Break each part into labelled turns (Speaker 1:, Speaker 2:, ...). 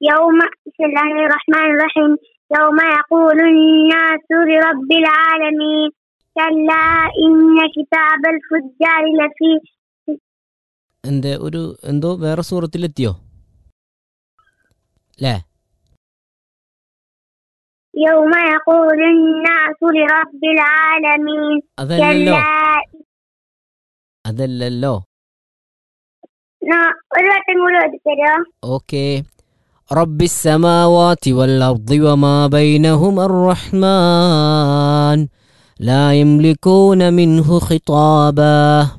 Speaker 1: يوم بسم الله الرحمن الرحيم يوم يقول الناس لرب العالمين كلا إن كتاب الفجار لفي
Speaker 2: എൻ്റെ ഒരു എന്തോ വേറെ സൂറത്തിലെത്തിയോ അല്ലേ
Speaker 1: يوم يقول الناس لرب العالمين
Speaker 2: അതല്ലല്ലോ
Speaker 1: كلا
Speaker 2: അതല്ലല്ലോ
Speaker 1: ന- ഒരു വട്ടം കൂടി ഓടിത്തരോ
Speaker 2: ഓക്കെ رب السماوات والأرض وما بينهما الرحمن لا يملكون منه خطابا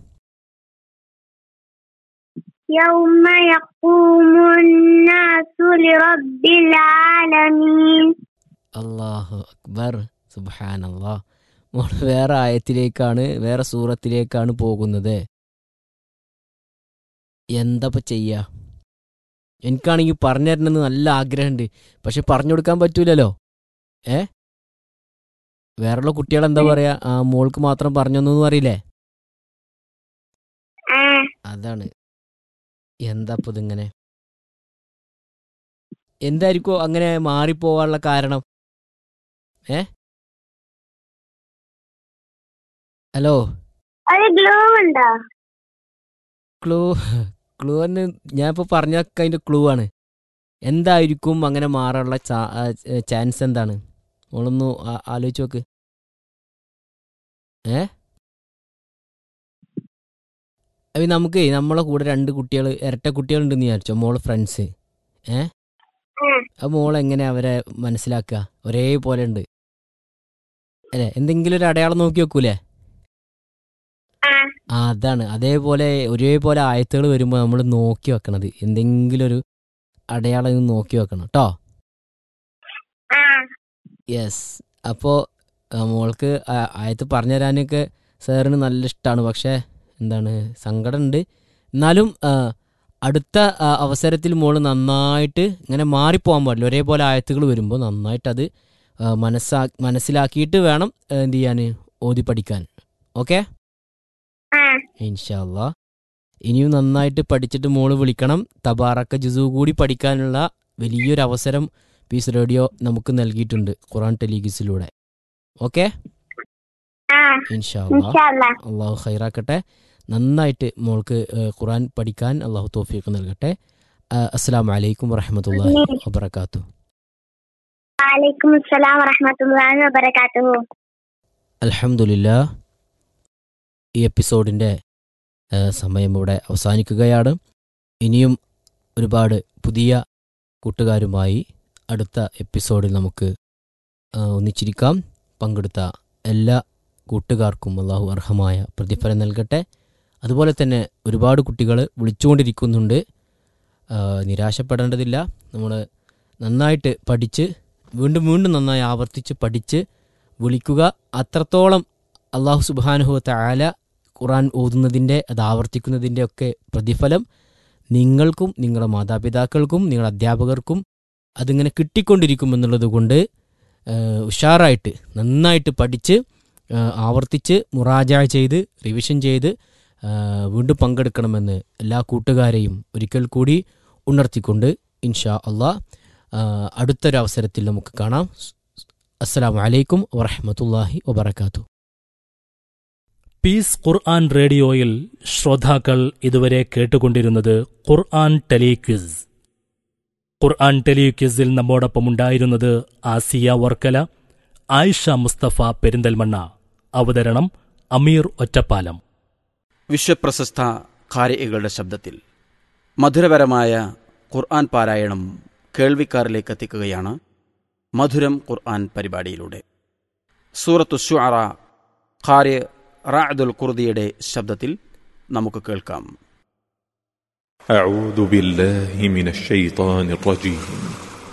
Speaker 1: يوم يقوم الناس لرب العالمين
Speaker 2: അള്ളാഹു അക്ബർ സുബാനല്ലാ മോൾ വേറെ ആയത്തിലേക്കാണ് വേറെ സൂറത്തിലേക്കാണ് പോകുന്നത് എന്താ ചെയ്യാ എനിക്കാണെങ്കിൽ പറഞ്ഞു തരണമെന്ന് നല്ല ആഗ്രഹമുണ്ട് പക്ഷെ പറഞ്ഞു കൊടുക്കാൻ പറ്റൂലല്ലോ ഏ വേറെയുള്ള കുട്ടികൾ എന്താ പറയാ ആ മോൾക്ക് മാത്രം പറഞ്ഞൊന്നും അറിയില്ലേ
Speaker 1: ആ
Speaker 2: അതാണ് എന്താ ഇപ്പൊ ഇതിങ്ങനെ എന്തായിരിക്കോ അങ്ങനെ മാറിപ്പോവാനുള്ള കാരണം ഏ ഹലോ
Speaker 1: ഒരു ഗ്ലൂ ഉണ്ടോ
Speaker 2: ക്ലൂ ക്ലൂ തന്നെ ഞാൻ ഇപ്പോൾ പറഞ്ഞൊക്കെ അതിൻ്റെ ക്ലൂ ആണ് എന്തായിരിക്കും അങ്ങനെ മാറാനുള്ള ചാൻസ് എന്താണ് മോളൊന്ന് ആ- ആലോചിച്ച് നോക്ക് ഏ അപ്പൊ നമുക്ക് നമ്മളെ കൂടെ രണ്ട് കുട്ടികൾ ഇരട്ട കുട്ടികളുണ്ടെന്ന് വിചാരിച്ചോ മോള് ഫ്രണ്ട്സ് ഏ
Speaker 1: ഉം.
Speaker 2: ആ മോൾ എങ്ങനെ അവരെ മനസ്സിലാക്കുക ഒരേപോലെ ഉണ്ട് അല്ലേ എന്തെങ്കിലും ഒരു അടയാളം നോക്കി വെക്കൂലേ
Speaker 1: ആ
Speaker 2: ആ അതാണ് അതേപോലെ ഒരേപോലെ ആയത്തുകൾ വരുമ്പോൾ നമ്മൾ നോക്കി വെക്കണത് എന്തെങ്കിലും ഒരു അടയാളം ഇത് നോക്കി വെക്കണം കേട്ടോ
Speaker 1: ആ
Speaker 2: യെസ് അപ്പോൾ മോൾക്ക് ആ- ആയത്ത് പറഞ്ഞു തരാനൊക്കെ സാറിന് നല്ല ഇഷ്ടമാണ് പക്ഷേ എന്താണ് സങ്കടമുണ്ട് എന്നാലും ആ, അടുത്ത ആ, അവസരത്തിൽ മോൾ നന്നായിട്ട് ഇങ്ങനെ മാറിപ്പോകാൻ പാടില്ല ഒരേപോലെ ആയത്തുകൾ വരുമ്പോൾ നന്നായിട്ട് അത് ആ, മനസ്സാ മനസ്സിലാക്കിയിട്ട് വേണം ആ, എന്ത് ചെയ്യാൻ ഓതി പഠിക്കാൻ ഓക്കെ
Speaker 1: ആ
Speaker 2: ഇൻഷാല്ല ഇനിയും നന്നായിട്ട് പഠിച്ചിട്ട് മോള് വിളിക്കണം തബാറക്ക ജുസു കൂടി പഠിക്കാനുള്ള വലിയൊരു അവസരം പീസ് റേഡിയോ നമുക്ക് നൽകിയിട്ടുണ്ട് ഖുറാൻ ടെലിഗിസിലൂടെ ഓക്കെ
Speaker 1: ആ
Speaker 2: ഇൻഷാല്ല
Speaker 1: ഇൻഷാല്ലാ
Speaker 2: അള്ളാഹു ഖൈറാക്കട്ടെ നന്നായിട്ട് മോൾക്ക് ഏഹ്, ഖുറാൻ പഠിക്കാൻ അള്ളാഹു തോഫീക്ക് നൽകട്ടെ അഹ് അസ്സലാമു അലൈക്കും വറഹമത്തല്ലാഹി വബർക്കാത്തു
Speaker 1: വലൈക്കും അസ്സലാം വറഹ്മത്തുള്ളാഹി വബറകാതുഹു
Speaker 2: അൽഹംദുലില്ലാ ഈ എപ്പിസോഡിൻ്റെ ഏഹ്, സമയം ഇവിടെ അവസാനിക്കുകയാണ് ഇനിയും ഒരുപാട് പുതിയ കൂട്ടുകാരുമായി അടുത്ത എപ്പിസോഡിൽ നമുക്ക് ഏഹ്, ഒന്നിച്ചിരിക്കാം പങ്കെടുത്ത എല്ലാ കൂട്ടുകാർക്കും അള്ളാഹു അർഹമായ പ്രതിഫലം നൽകട്ടെ അതുപോലെ തന്നെ ഒരുപാട് കുട്ടികൾ വിളിച്ചുകൊണ്ടിരിക്കുന്നുണ്ട് ഏഹ്, നിരാശപ്പെടേണ്ടതില്ല നമ്മൾ നന്നായിട്ട് പഠിച്ച് വീണ്ടും വീണ്ടും നന്നായി ആവർത്തിച്ച് പഠിച്ച് വിളിക്കുക അത്രത്തോളം അള്ളാഹു സുബാനുഹുവത്ത ആല ഖുറാൻ ഓതുന്നതിൻ്റെ അത് ആവർത്തിക്കുന്നതിൻ്റെ ഒക്കെ പ്രതിഫലം നിങ്ങൾക്കും നിങ്ങളുടെ മാതാപിതാക്കൾക്കും നിങ്ങളുടെ അധ്യാപകർക്കും അതിങ്ങനെ കിട്ടിക്കൊണ്ടിരിക്കും എന്നുള്ളത് കൊണ്ട് ഏഹ്, ഉഷാറായിട്ട് നന്നായിട്ട് പഠിച്ച് ഏഹ്, ആവർത്തിച്ച് മുറാജ ചെയ്ത് റിവിഷൻ ചെയ്ത് ഏഹ്, വീണ്ടും പങ്കെടുക്കണമെന്ന് എല്ലാ കൂട്ടുകാരെയും ഒരിക്കൽ കൂടി ഉണർത്തിക്കൊണ്ട് ഇൻഷാ അള്ളാഹ് ഏഹ്, അടുത്തൊരു അവസരത്തിൽ നമുക്ക് കാണാം അസ്സലാമു അലൈക്കും വറഹമത്തല്ലാഹി വബർക്കാത്തു
Speaker 3: പീസ് ഖുർആൻ റേഡിയോയിൽ ശ്രോതാക്കൾ ഇതുവരെ കേട്ടുകൊണ്ടിരുന്നത് ഖുർആൻ ടെലിക്വിസ് ഖുർആൻ ടെലിക്വിസിൽ നമ്മോടൊപ്പം ഉണ്ടായിരുന്നത് ആസിയ വർക്കല ആയിഷ മുസ്തഫ പെരിന്തൽമണ്ണ അവതരണം അമീർ ഒറ്റപ്പാലം
Speaker 4: വിശ്വപ്രശസ്ത ഖാരികളുടെ ശബ്ദത്തിൽ മധുരപരമായ ഖുർആൻ പാരായണം കേൾവിക്കാരിലേക്ക് എത്തിക്കുകയാണ് മധുരം ഖുർആൻ പരിപാടിയിലൂടെ സൂറത്തു ഷുഅറ ഖാരി റാഅദുൽ ഖുർദിയുടെ ശബ്ദത്തിൽ നമുക്ക് കേൾക്കാം
Speaker 5: أعوذ بالله من الشيطان الرجيم